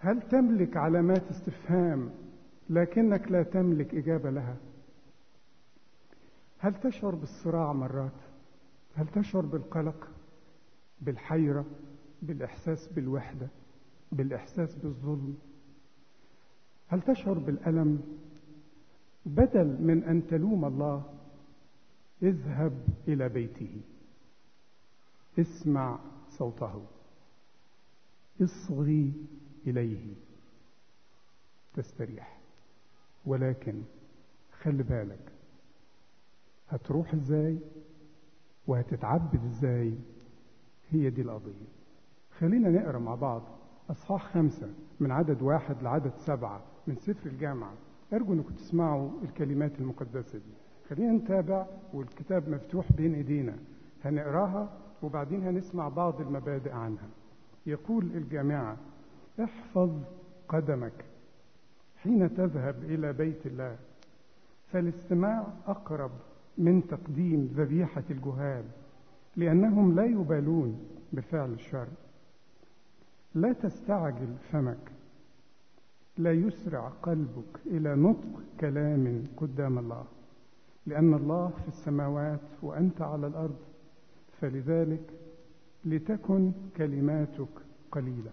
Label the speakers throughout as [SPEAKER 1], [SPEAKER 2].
[SPEAKER 1] هل تملك علامات استفهام لكنك لا تملك إجابة لها هل تشعر بالصراع مرات هل تشعر بالقلق بالحيرة بالإحساس بالوحدة بالإحساس بالظلم هل تشعر بالألم بدل من أن تلوم الله اذهب إلى بيته اسمع صوته اصغي إليه تستريح ولكن خلي بالك هتروح ازاي وهتتعبد ازاي هي دي القضية خلينا نقرا مع بعض اصحاح خمسة من عدد واحد لعدد سبعة من سفر الجامعة ارجو انكم تسمعوا الكلمات المقدسة دي خلينا نتابع والكتاب مفتوح بين ايدينا هنقراها وبعدين هنسمع بعض المبادئ عنها يقول الجامعة احفظ قدمك حين تذهب إلى بيت الله فالاستماع أقرب من تقديم ذبيحة الجهال لأنهم لا يبالون بفعل الشر لا تستعجل فمك لا يسرع قلبك إلى نطق كلام قدام الله لأن الله في السماوات وأنت على الأرض فلذلك لتكن كلماتك قليله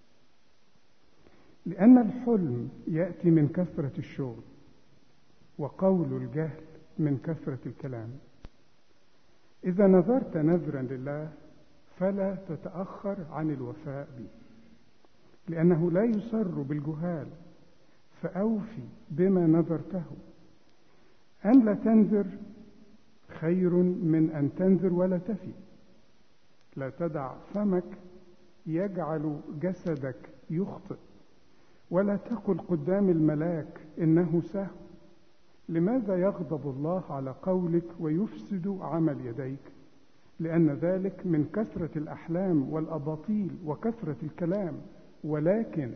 [SPEAKER 1] لأن الحلم يأتي من كثرة الشغل وقول الجهل من كثرة الكلام إذا نذرت نذرا لله فلا تتأخر عن الوفاء به لأنه لا يسر بالجهال فأوفي بما نذرته أن لا تنذر خير من أن تنذر ولا تفي لا تدع فمك يجعل جسدك يخطئ ولا تقل قدام الملاك إنه سهو لماذا يغضب الله على قولك ويفسد عمل يديك لأن ذلك من كثرة الأحلام والأباطيل وكثرة الكلام ولكن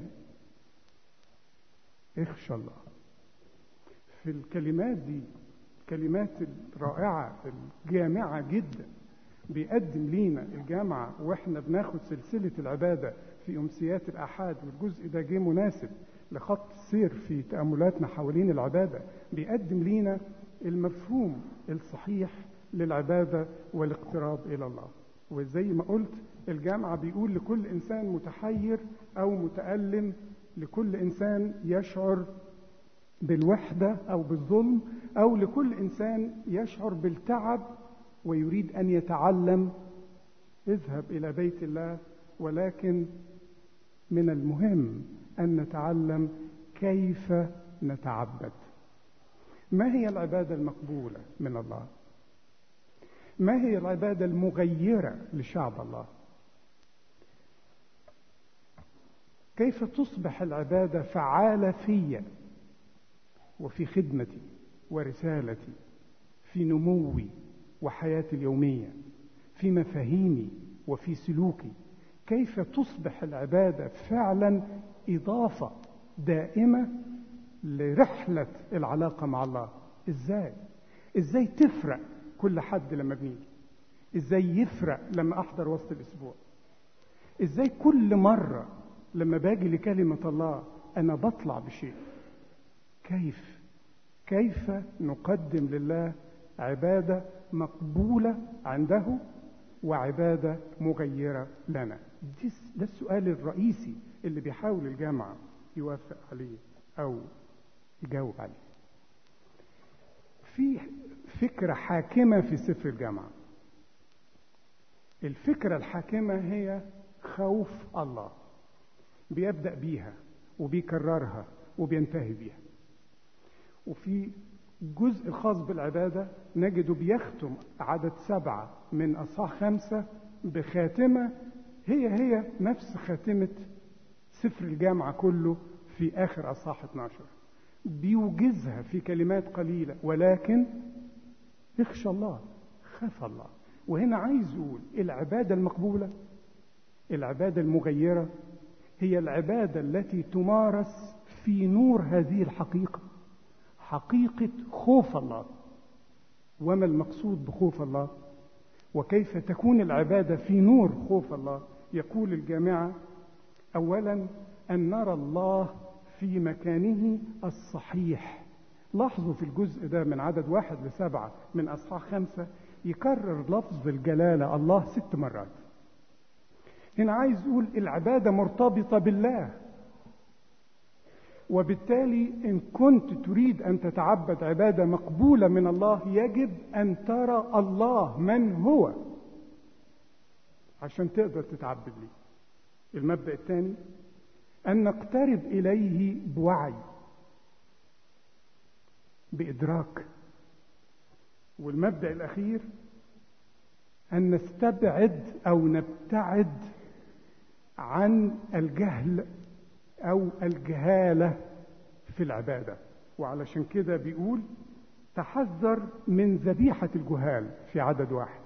[SPEAKER 1] اخشى الله في الكلمات دي كلمات الرائعة الجامعة جدا بيقدم لينا الجامعة واحنا بناخد سلسلة العبادة في أمسيات الأحاد والجزء ده جه مناسب لخط السير في تأملاتنا حوالين العبادة بيقدم لينا المفهوم الصحيح للعبادة والاقتراب إلى الله وزي ما قلت الجامعة بيقول لكل إنسان متحير أو متألم لكل إنسان يشعر بالوحدة أو بالظلم أو لكل إنسان يشعر بالتعب ويريد أن يتعلم اذهب إلى بيت الله ولكن من المهم أن نتعلم كيف نتعبد ما هي العبادة المقبولة من الله ما هي العبادة المغيرة لشعب الله كيف تصبح العبادة فعالة في وفي خدمتي ورسالتي في نموي وحياتي اليومية في مفاهيمي وفي سلوكي كيف تصبح العبادة فعلا إضافة دائمة لرحلة العلاقة مع الله إزاي إزاي تفرق كل حد لما بنيجي إزاي يفرق لما أحضر وسط الأسبوع إزاي كل مرة لما باجي لكلمة الله أنا بطلع بشيء كيف كيف نقدم لله عبادة مقبولة عنده وعبادة مغيرة لنا ده السؤال الرئيسي اللي بيحاول الجامعة يوافق عليه أو يجاوب عليه في فكرة حاكمة في سفر الجامعة الفكرة الحاكمة هي خوف الله بيبدأ بيها وبيكررها وبينتهي بيها وفي جزء خاص بالعبادة نجده بيختم عدد سبعة من أصحاح خمسة بخاتمة هي هي نفس خاتمة سفر الجامعة كله في آخر أصحاح 12 بيوجزها في كلمات قليلة ولكن اخشى الله خاف الله وهنا عايز يقول العبادة المقبولة العبادة المغيرة هي العبادة التي تمارس في نور هذه الحقيقة حقيقة خوف الله وما المقصود بخوف الله وكيف تكون العبادة في نور خوف الله يقول الجامعة أولا أن نرى الله في مكانه الصحيح لاحظوا في الجزء ده من عدد واحد لسبعة من أصحاح خمسة يكرر لفظ الجلالة الله ست مرات هنا عايز يقول العبادة مرتبطة بالله وبالتالي إن كنت تريد أن تتعبد عبادة مقبولة من الله يجب أن ترى الله من هو عشان تقدر تتعبد ليه المبدأ الثاني أن نقترب إليه بوعي بإدراك والمبدأ الأخير أن نستبعد أو نبتعد عن الجهل أو الجهالة في العبادة وعلشان كده بيقول تحذر من ذبيحة الجهال في عدد واحد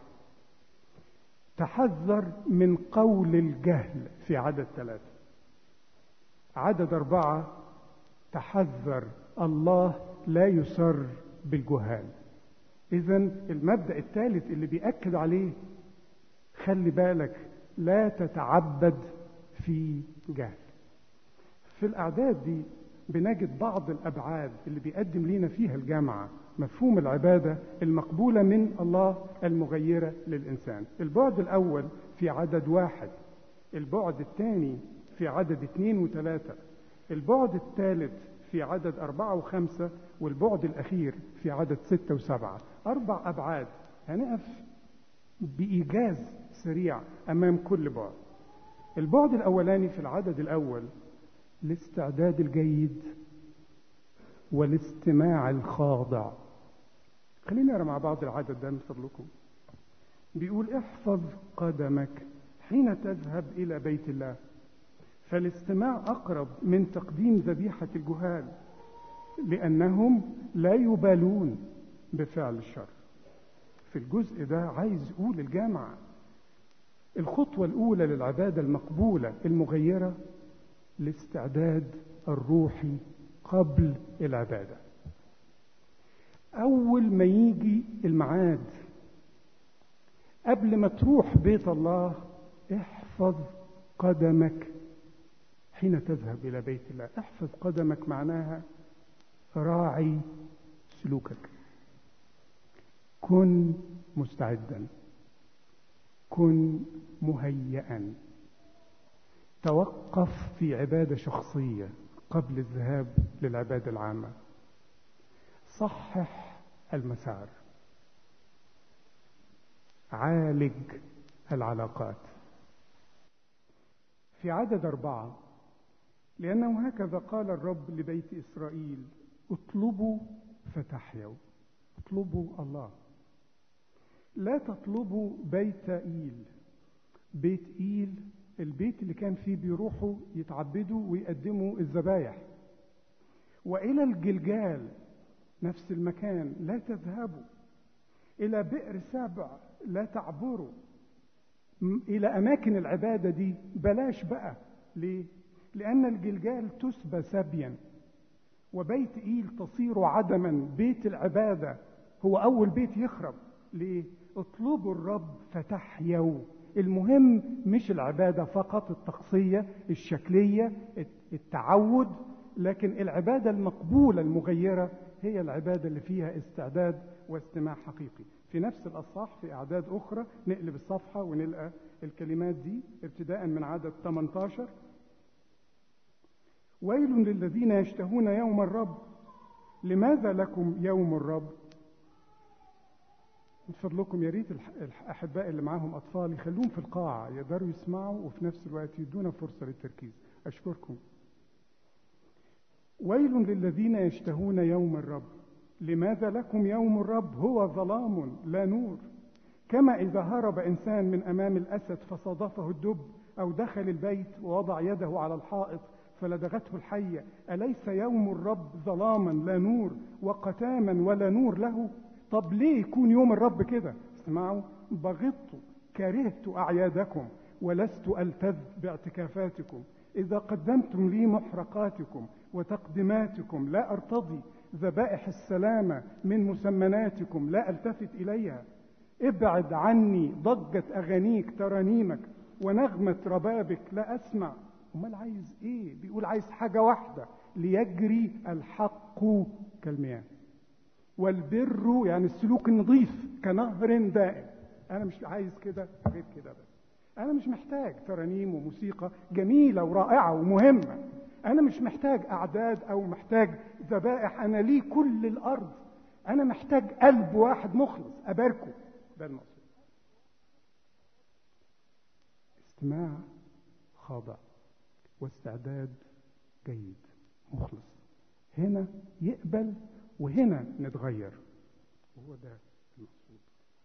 [SPEAKER 1] تحذر من قول الجهل في عدد ثلاثة عدد أربعة تحذر الله لا يسر بالجهال إذا المبدأ الثالث اللي بيأكد عليه خلي بالك لا تتعبد في جهل في الأعداد دي بنجد بعض الأبعاد اللي بيقدم لنا فيها الجامعة مفهوم العبادة المقبولة من الله المغيرة للإنسان البعد الأول في عدد واحد البعد الثاني في عدد اثنين وثلاثة البعد الثالث في عدد أربعة وخمسة والبعد الأخير في عدد ستة وسبعة أربع أبعاد هنقف بإيجاز سريع أمام كل بعد البعد الأولاني في العدد الأول الاستعداد الجيد والاستماع الخاضع خلينا نقرا مع بعض العدد ده من فضلكم بيقول احفظ قدمك حين تذهب إلى بيت الله فالاستماع أقرب من تقديم ذبيحة الجهال لأنهم لا يبالون بفعل الشر في الجزء ده عايز يقول الجامعة الخطوة الأولى للعبادة المقبولة المغيرة الاستعداد الروحي قبل العبادة أول ما يجي الميعاد قبل ما تروح بيت الله احفظ قدمك حين تذهب إلى بيت الله احفظ قدمك معناها راعي سلوكك كن مستعدا كن مهيئا توقف في عبادة شخصية قبل الذهاب للعبادة العامة صحح المسار عالج العلاقات في عدد أربعة لأنه هكذا قال الرب لبيت إسرائيل اطلبوا فتحيوا اطلبوا الله لا تطلبوا بيت إيل بيت إيل البيت اللي كان فيه بيروحوا يتعبدوا ويقدموا الذبايح وإلى الجلجال نفس المكان لا تذهبوا إلى بئر سبع لا تعبروا إلى أماكن العبادة دي بلاش بقى ليه؟ لأن الجلجال تسبى سبيا وبيت إيل تصير عدما بيت العبادة هو أول بيت يخرب ليه؟ اطلبوا الرب فتحيوا المهم مش العبادة فقط التقصية الشكلية التعود لكن العبادة المقبولة المغيرة هي العبادة اللي فيها استعداد واستماع حقيقي في نفس الأصح في أعداد أخرى نقلب الصفحة ونلقى الكلمات دي ابتداء من عدد 18 ويل للذين يشتهون يوم الرب لماذا لكم يوم الرب من فضلكم يا ريت الأحباء اللي معاهم أطفال يخلوهم في القاعة يقدروا يسمعوا وفي نفس الوقت يدونا فرصة للتركيز أشكركم ويل للذين يشتهون يوم الرب لماذا لكم يوم الرب هو ظلام لا نور كما إذا هرب إنسان من أمام الأسد فصادفه الدب أو دخل البيت ووضع يده على الحائط فلدغته الحية أليس يوم الرب ظلاما لا نور وقتاما ولا نور له طب ليه يكون يوم الرب كده اسمعوا بغضت كرهت أعيادكم ولست ألتذ باعتكافاتكم إذا قدمتم لي محرقاتكم وتقدماتكم لا أرتضي ذبائح السلامة من مسمناتكم لا ألتفت إليها ابعد عني ضجة أغانيك ترانيمك ونغمة ربابك لا أسمع امال عايز ايه بيقول عايز حاجه واحده ليجري الحق كالمياه والبر يعني السلوك النظيف كنهر دائم انا مش عايز كده غير كده بس انا مش محتاج ترانيم وموسيقى جميله ورائعه ومهمه انا مش محتاج اعداد او محتاج ذبائح انا لي كل الارض انا محتاج قلب واحد مخلص اباركه ده المقصود استماع خاضع واستعداد جيد مخلص هنا يقبل وهنا نتغير وهو ده المقصود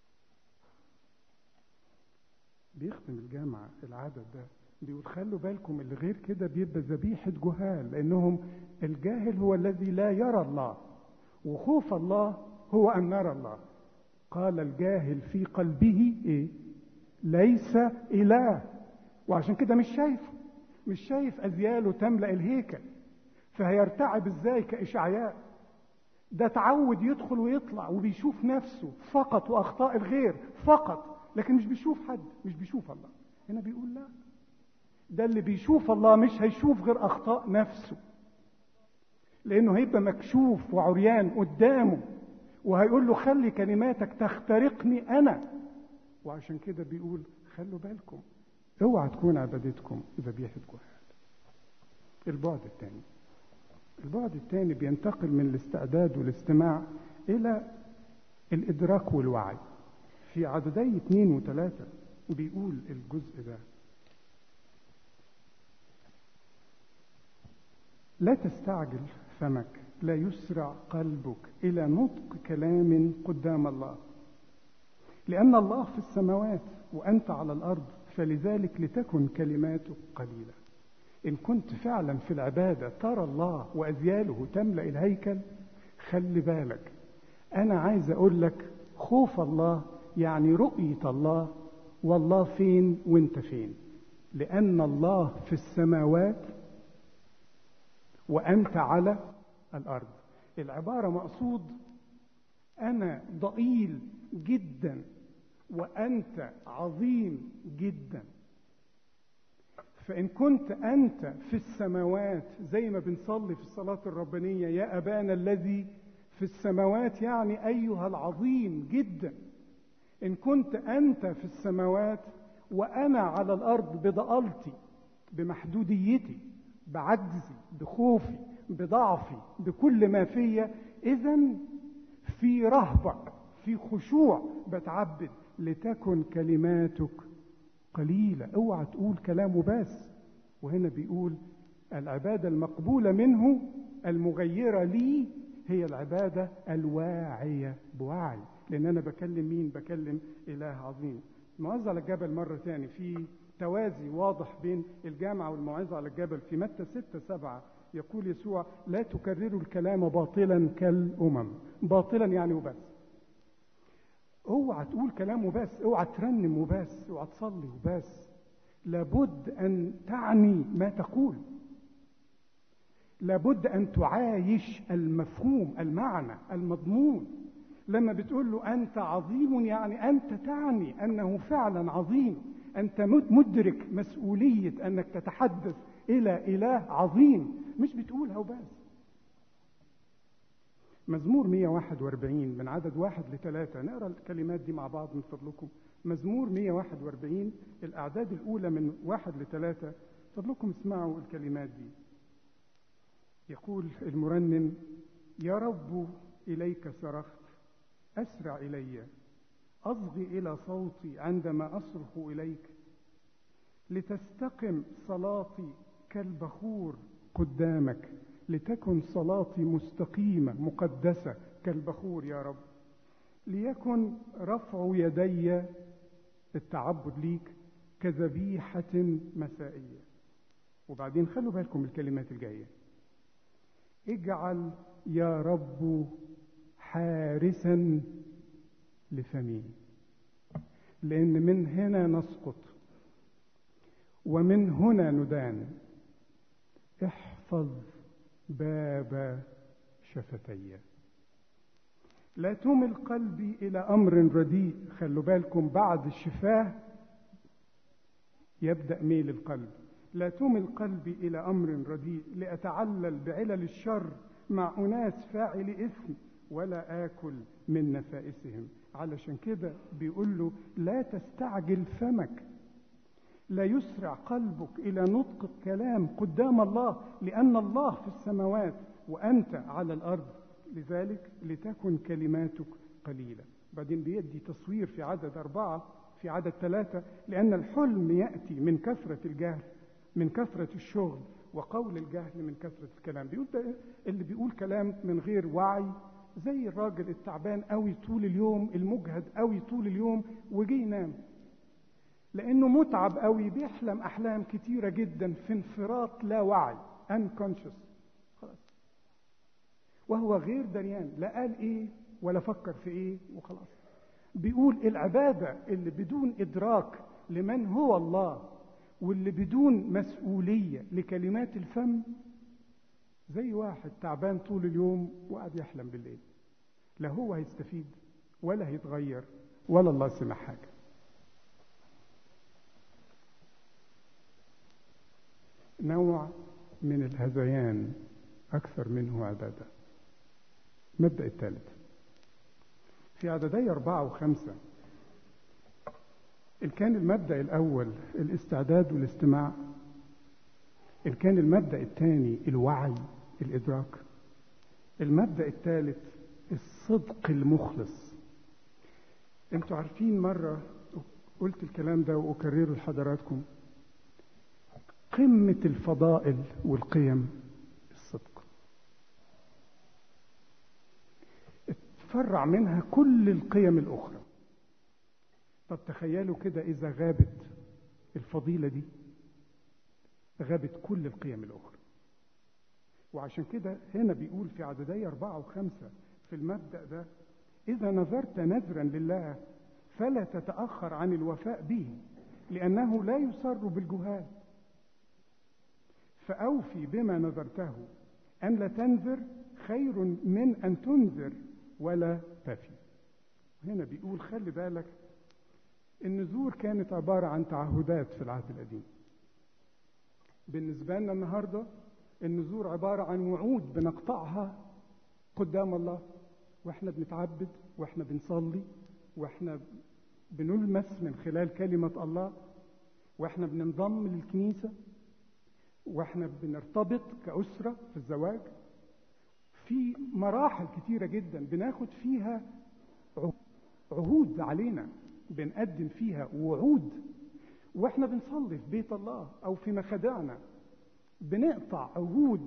[SPEAKER 1] بيختم الجامعة العدد ده بيقول خلوا بالكم اللي غير كده بيبقى ذبيحة جهال لأنهم الجاهل هو الذي لا يرى الله وخوف الله هو أن نرى الله قال الجاهل في قلبه إيه ليس إله وعشان كده مش شايفه مش شايف أزياله تملأ الهيكل فهيرتعب ازاي كإشعياء ده تعود يدخل ويطلع وبيشوف نفسه فقط وأخطاء الغير فقط لكن مش بيشوف حد مش بيشوف الله هنا بيقول لا ده اللي بيشوف الله مش هيشوف غير أخطاء نفسه لأنه هيبقى مكشوف وعريان قدامه وهيقول له خلي كلماتك تخترقني أنا وعشان كده بيقول خلوا بالكم اوعى تكون عبادتكم ذبيحة جهال البعد الثاني البعد الثاني بينتقل من الاستعداد والاستماع إلى الإدراك والوعي في عددي اثنين وثلاثة بيقول الجزء ده لا تستعجل فمك لا يسرع قلبك إلى نطق كلام قدام الله لأن الله في السماوات وأنت على الأرض فلذلك لتكن كلماتك قليلة إن كنت فعلا في العبادة ترى الله وأذياله تملأ الهيكل خلي بالك أنا عايز أقول لك خوف الله يعني رؤية الله والله فين وانت فين لأن الله في السماوات وأنت على الأرض العبارة مقصود أنا ضئيل جدا وأنت عظيم جدا فإن كنت أنت في السماوات زي ما بنصلي في الصلاة الربانية يا أبانا الذي في السماوات يعني أيها العظيم جدا إن كنت أنت في السماوات وأنا على الأرض بضالتي بمحدوديتي بعجزي بخوفي بضعفي بكل ما فيا إذا في رهبة في خشوع بتعبد لتكن كلماتك قليلة اوعى تقول كلامه بس وهنا بيقول العبادة المقبولة منه المغيرة لي هي العبادة الواعية بوعي لأن أنا بكلم مين بكلم إله عظيم الموعظة على الجبل مرة تاني في توازي واضح بين الجامعة والموعظة على الجبل في متى ستة سبعة يقول يسوع لا تكرروا الكلام باطلا كالأمم باطلا يعني وبس اوعى تقول كلام وبس اوعى ترنم وبس اوعى تصلي وبس لابد ان تعني ما تقول لابد ان تعايش المفهوم المعنى المضمون لما بتقول له انت عظيم يعني انت تعني انه فعلا عظيم انت مدرك مسؤوليه انك تتحدث الى اله عظيم مش بتقولها وبس مزمور 141 من عدد واحد لثلاثة نقرأ الكلمات دي مع بعض من فضلكم مزمور 141 الأعداد الأولى من واحد لثلاثة فضلكم اسمعوا الكلمات دي يقول المرنم يا رب إليك صرخت أسرع إلي أصغي إلى صوتي عندما أصرخ إليك لتستقم صلاتي كالبخور قدامك لتكن صلاتي مستقيمة مقدسة كالبخور يا رب ليكن رفع يدي التعبد ليك كذبيحة مسائية وبعدين خلوا بالكم الكلمات الجاية اجعل يا رب حارسا لفمي لأن من هنا نسقط ومن هنا ندان احفظ باب شفتي لا تمل قلبي إلى أمر رديء خلوا بالكم بعد الشفاه يبدأ ميل القلب لا تمل قلبي إلى أمر رديء لأتعلل بعلل الشر مع أناس فاعل إثم ولا آكل من نفائسهم علشان كده بيقول له لا تستعجل فمك لا يسرع قلبك إلى نطق الكلام قدام الله لأن الله في السماوات وأنت على الأرض لذلك لتكن كلماتك قليلة بعدين بيدي تصوير في عدد أربعة في عدد ثلاثة لأن الحلم يأتي من كثرة الجهل من كثرة الشغل وقول الجهل من كثرة الكلام بيقول ده اللي بيقول كلام من غير وعي زي الراجل التعبان قوي طول اليوم المجهد قوي طول اليوم وجي ينام لانه متعب قوي بيحلم احلام كتيره جدا في انفراط لا وعي unconscious خلاص وهو غير دريان لا قال ايه ولا فكر في ايه وخلاص بيقول العباده اللي بدون ادراك لمن هو الله واللي بدون مسؤوليه لكلمات الفم زي واحد تعبان طول اليوم وقاعد يحلم بالليل لا هو هيستفيد ولا هيتغير ولا الله سمع حاجه نوع من الهذيان أكثر منه عبادة المبدأ الثالث في عددي أربعة وخمسة إن كان المبدأ الأول الاستعداد والاستماع إن كان المبدأ الثاني الوعي الإدراك المبدأ الثالث الصدق المخلص انتوا عارفين مرة قلت الكلام ده وأكرره لحضراتكم قمة الفضائل والقيم الصدق اتفرع منها كل القيم الأخرى طب تخيلوا كده إذا غابت الفضيلة دي غابت كل القيم الأخرى وعشان كده هنا بيقول في عددي أربعة وخمسة في المبدأ ده إذا نذرت نذرا لله فلا تتأخر عن الوفاء به لأنه لا يسر بالجهاد فأوفي بما نذرته أن لا تنذر خير من أن تنذر ولا تفي هنا بيقول خلي بالك النذور كانت عبارة عن تعهدات في العهد القديم بالنسبة لنا النهاردة النذور عبارة عن وعود بنقطعها قدام الله واحنا بنتعبد واحنا بنصلي واحنا بنلمس من خلال كلمة الله واحنا بننضم للكنيسة واحنا بنرتبط كأسرة في الزواج في مراحل كتيرة جدا بناخد فيها عهود علينا بنقدم فيها وعود واحنا بنصلي في بيت الله او في مخادعنا بنقطع عهود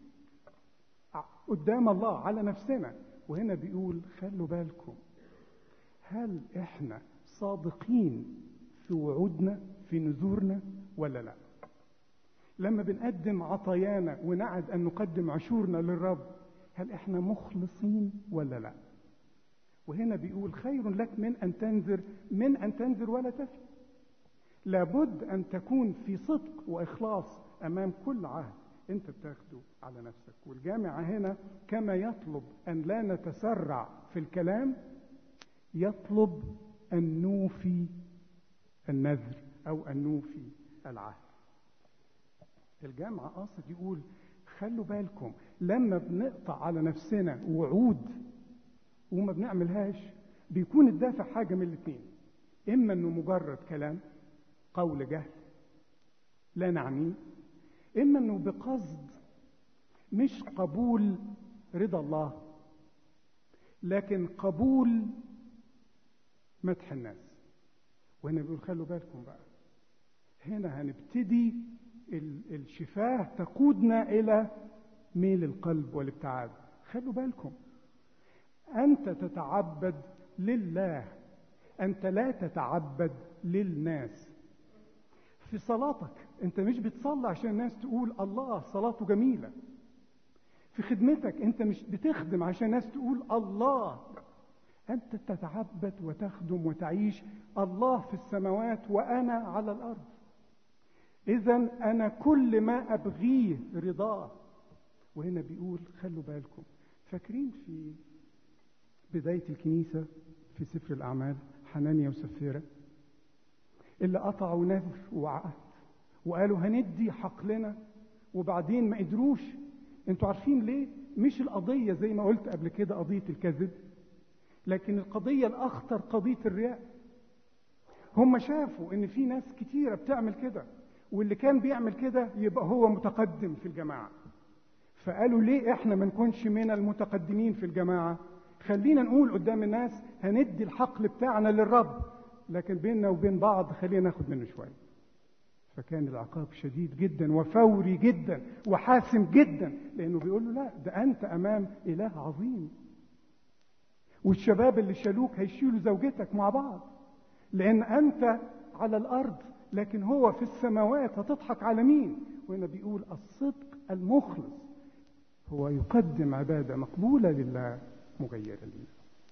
[SPEAKER 1] قدام الله على نفسنا وهنا بيقول خلوا بالكم هل احنا صادقين في وعودنا في نذورنا ولا لا لما بنقدم عطايانا ونعد ان نقدم عشورنا للرب هل احنا مخلصين ولا لا وهنا بيقول خير لك من ان تنذر من ان تنذر ولا تفي لابد ان تكون في صدق واخلاص امام كل عهد انت بتاخده على نفسك والجامعه هنا كما يطلب ان لا نتسرع في الكلام يطلب ان نوفي النذر او ان نوفي العهد الجامعه قاصد يقول خلوا بالكم لما بنقطع على نفسنا وعود وما بنعملهاش بيكون الدافع حاجه من الاثنين اما انه مجرد كلام قول جهل لا نعنيه اما انه بقصد مش قبول رضا الله لكن قبول مدح الناس وهنا بيقول خلوا بالكم بقى هنا هنبتدي الشفاه تقودنا الى ميل القلب والابتعاد خلوا بالكم انت تتعبد لله انت لا تتعبد للناس في صلاتك انت مش بتصلي عشان الناس تقول الله صلاته جميله في خدمتك انت مش بتخدم عشان الناس تقول الله انت تتعبد وتخدم وتعيش الله في السماوات وانا على الارض اذا انا كل ما ابغيه رضاه وهنا بيقول خلوا بالكم فاكرين في بدايه الكنيسه في سفر الاعمال حنانيا وسفيره اللي قطعوا نذر وعهد وقالوا هندي حقلنا وبعدين ما قدروش انتوا عارفين ليه مش القضية زي ما قلت قبل كده قضية الكذب لكن القضية الأخطر قضية الرياء هم شافوا ان في ناس كتيرة بتعمل كده واللي كان بيعمل كده يبقى هو متقدم في الجماعة فقالوا ليه احنا ما نكونش من المتقدمين في الجماعة خلينا نقول قدام الناس هندي الحقل بتاعنا للرب لكن بيننا وبين بعض خلينا ناخد منه شوية فكان العقاب شديد جدا وفوري جدا وحاسم جدا لانه بيقول له لا ده انت امام اله عظيم والشباب اللي شالوك هيشيلوا زوجتك مع بعض لان انت على الارض لكن هو في السماوات هتضحك على مين وهنا بيقول الصدق المخلص هو يقدم عبادة مقبولة لله مغيرة لله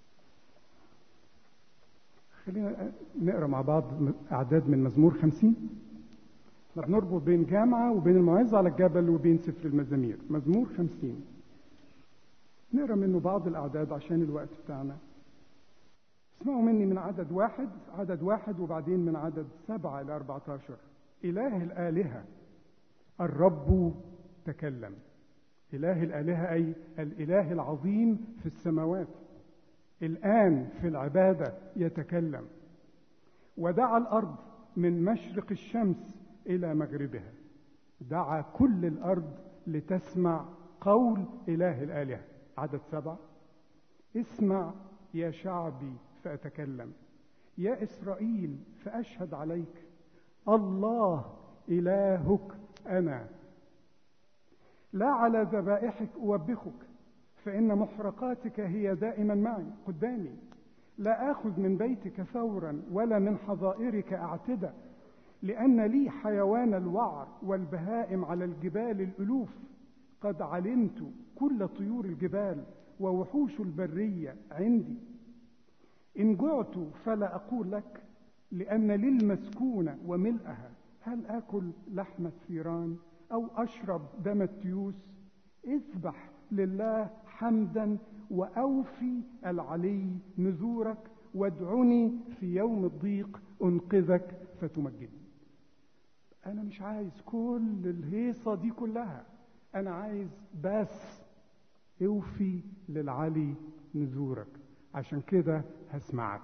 [SPEAKER 1] خلينا نقرأ مع بعض أعداد من مزمور خمسين احنا بنربط بين جامعة وبين الموعظة على الجبل وبين سفر المزامير مزمور خمسين نقرأ منه بعض الأعداد عشان الوقت بتاعنا اسمعوا مني من عدد واحد عدد واحد وبعدين من عدد سبعة إلى أربعة عشر إله الآلهة الرب تكلم إله الآلهة أي الإله العظيم في السماوات الآن في العبادة يتكلم ودعا الأرض من مشرق الشمس إلى مغربها دعا كل الأرض لتسمع قول إله الآلهة عدد سبعة اسمع يا شعبي فأتكلم يا إسرائيل فأشهد عليك الله إلهك أنا لا على ذبائحك أوبخك فإن محرقاتك هي دائما معي قدامي لا آخذ من بيتك ثورا ولا من حظائرك أعتدى لأن لي حيوان الوعر والبهائم على الجبال الألوف قد علمت كل طيور الجبال ووحوش البرية عندي إن جعت فلا أقول لك لأن للمسكونة وملئها هل آكل لحم ثيران أو أشرب دم التيوس اذبح لله حمدا وأوفي العلي نذورك وادعني في يوم الضيق أنقذك فتمجدني أنا مش عايز كل الهيصة دي كلها أنا عايز بس اوفي للعلي نذورك عشان كده هسمعك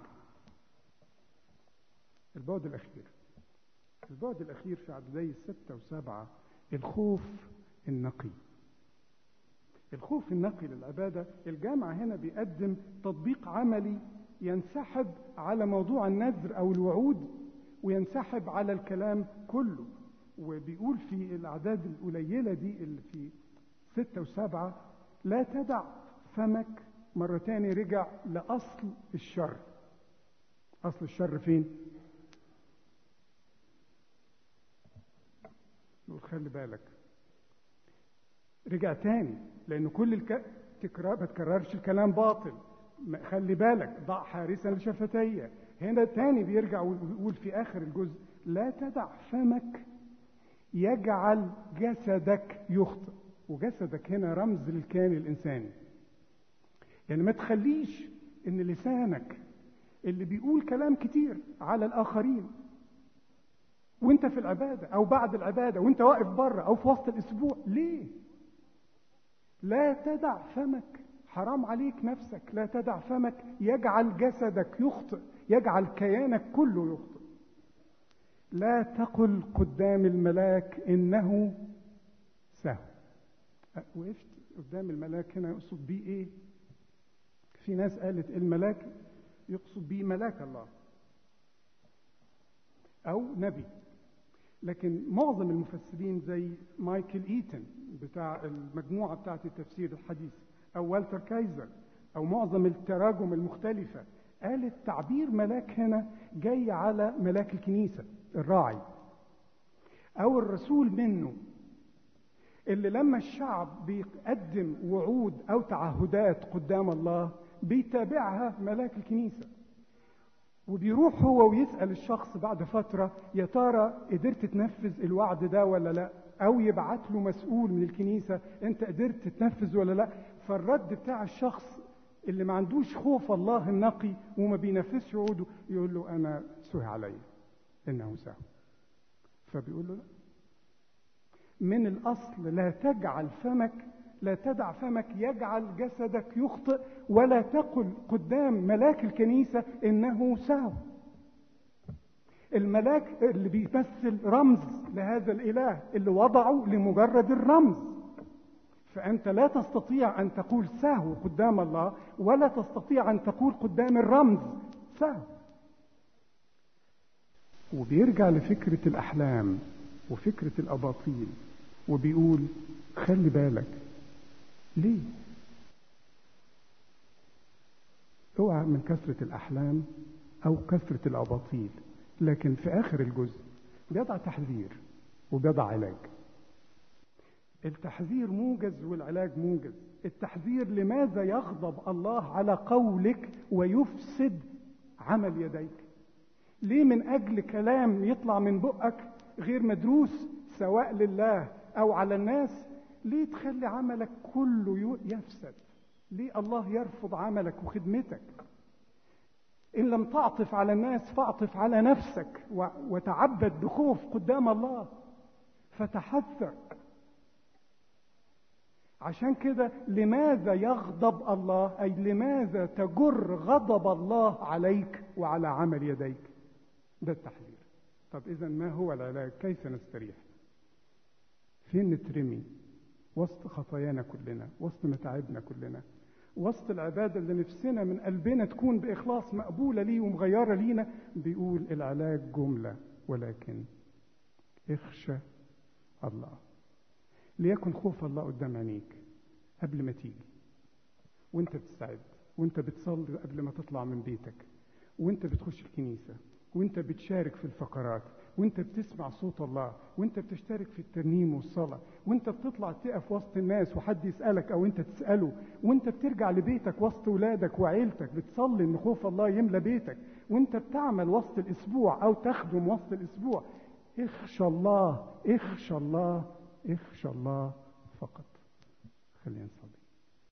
[SPEAKER 1] البعد الأخير البعد الأخير في عددي الستة وسبعة الخوف النقي الخوف النقي للعبادة الجامع هنا بيقدم تطبيق عملي ينسحب على موضوع النذر أو الوعود وينسحب على الكلام كله وبيقول في الأعداد القليلة دي اللي في ستة وسبعة لا تدع فمك مرة تاني رجع لأصل الشر أصل الشر فين؟ نقول خلي بالك رجع تاني لأن كل الك... تكرار ما تكررش الكلام باطل خلي بالك ضع حارسا لشفتي هنا تاني بيرجع ويقول في آخر الجزء لا تدع فمك يجعل جسدك يخطئ وجسدك هنا رمز للكيان الإنساني يعني ما تخليش ان لسانك اللي بيقول كلام كتير على الآخرين وانت في العبادة او بعد العبادة وانت واقف بره او في وسط الاسبوع ليه لا تدع فمك حرام عليك نفسك لا تدع فمك يجعل جسدك يخطئ يجعل كيانك كله يخطئ لا تقل قدام الملاك انه سهو وقفت قدام الملاك هنا يقصد بيه ايه في ناس قالت الملاك يقصد بيه ملاك الله او نبي لكن معظم المفسرين زي مايكل ايتن بتاع المجموعه بتاعه التفسير الحديث او والتر كايزر او معظم التراجم المختلفه قالت تعبير ملاك هنا جاي على ملاك الكنيسه الراعي او الرسول منه اللي لما الشعب بيقدم وعود او تعهدات قدام الله بيتابعها ملاك الكنيسه وبيروح هو ويسأل الشخص بعد فترة يا ترى قدرت تنفذ الوعد ده ولا لا أو يبعت له مسؤول من الكنيسة أنت قدرت تنفذ ولا لا فالرد بتاع الشخص اللي ما عندوش خوف الله النقي وما بينفذش وعوده يقول له أنا سهى عليا إنه سهو فبيقول له لا من الأصل لا تجعل فمك لا تدع فمك يجعل جسدك يخطئ ولا تقل قدام ملاك الكنيسة إنه سهو الملاك اللي بيمثل رمز لهذا الإله اللي وضعه لمجرد الرمز فأنت لا تستطيع أن تقول سهو قدام الله ولا تستطيع أن تقول قدام الرمز سهو وبيرجع لفكرة الأحلام وفكرة الأباطيل وبيقول خلي بالك ليه اوعى من كثرة الأحلام أو كثرة الأباطيل لكن في آخر الجزء بيضع تحذير وبيضع علاج التحذير موجز والعلاج موجز التحذير لماذا يغضب الله على قولك ويفسد عمل يديك ليه من أجل كلام يطلع من بقك غير مدروس سواء لله أو على الناس ليه تخلي عملك كله يفسد ليه الله يرفض عملك وخدمتك إن لم تعطف على الناس فاعطف على نفسك وتعبد بخوف قدام الله فتحذر عشان كده لماذا يغضب الله أي لماذا تجر غضب الله عليك وعلى عمل يديك ده التحذير طب إذا ما هو العلاج كيف نستريح فين نترمي وسط خطايانا كلنا وسط متاعبنا كلنا وسط العبادة اللي نفسنا من قلبنا تكون بإخلاص مقبولة ليه ومغيرة لينا بيقول العلاج جملة ولكن اخشى الله ليكن خوف الله قدام عينيك قبل ما تيجي وانت بتستعد وانت بتصلي قبل ما تطلع من بيتك وانت بتخش الكنيسة وانت بتشارك في الفقرات وانت بتسمع صوت الله وانت بتشترك في الترنيم والصلاة وانت بتطلع تقف وسط الناس وحد يسألك او انت تسأله وانت بترجع لبيتك وسط ولادك وعيلتك بتصلي ان خوف الله يملى بيتك وانت بتعمل وسط الاسبوع او تخدم وسط الاسبوع اخشى الله اخشى الله اخشى الله فقط خلينا نصلي